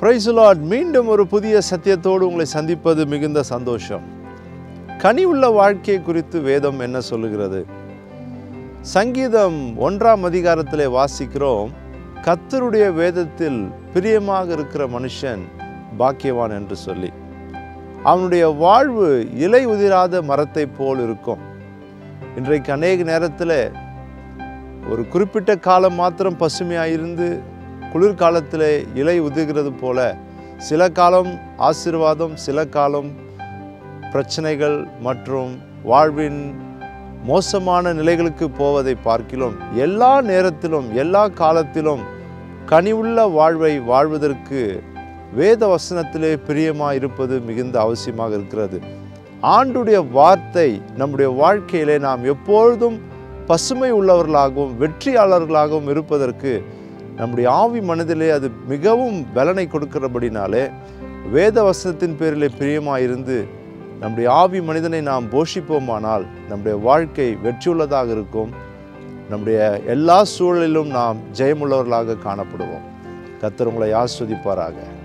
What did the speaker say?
price Lord மீண்டும் ஒரு புதிய சத்தியத்தோடு உங்களை சந்திப்பது மிகுந்த சந்தோஷம் கனி உள்ள வாழ்க்கை குறித்து வேதம் என்ன சொல்லுகிறது சங்கீதம் ஒன்றாம் அதிகாரத்திலே வாசிக்கிறோம் கத்தருடைய வேதத்தில் பிரியமாக இருக்கிற மனுஷன் பாக்கியவான் என்று சொல்லி அவனுடைய வாழ்வு இலை உதிராத மரத்தை போல் இருக்கும் இன்றைக்கு அநேக நேரத்தில் ஒரு குறிப்பிட்ட காலம் மாத்திரம் பசுமையாக இருந்து குளிர்காலத்தில் இலை உதிர்கிறது போல சில காலம் ஆசீர்வாதம் சில காலம் பிரச்சனைகள் மற்றும் வாழ்வின் மோசமான நிலைகளுக்கு போவதை பார்க்கிலும் எல்லா நேரத்திலும் எல்லா காலத்திலும் கனிவுள்ள வாழ்வை வாழ்வதற்கு வேத வசனத்திலே பிரியமாக இருப்பது மிகுந்த அவசியமாக இருக்கிறது ஆண்டுடைய வார்த்தை நம்முடைய வாழ்க்கையிலே நாம் எப்பொழுதும் பசுமை உள்ளவர்களாகவும் வெற்றியாளர்களாகவும் இருப்பதற்கு நம்முடைய ஆவி மனதிலே அது மிகவும் பலனை கொடுக்கிறபடினாலே வேத வசனத்தின் பேரிலே பிரியமாக இருந்து நம்முடைய ஆவி மனிதனை நாம் போஷிப்போமானால் நம்முடைய வாழ்க்கை வெற்றியுள்ளதாக இருக்கும் நம்முடைய எல்லா சூழலிலும் நாம் ஜெயமுள்ளவர்களாக காணப்படுவோம் கத்தர் உங்களை ஆஸ்வதிப்பாராக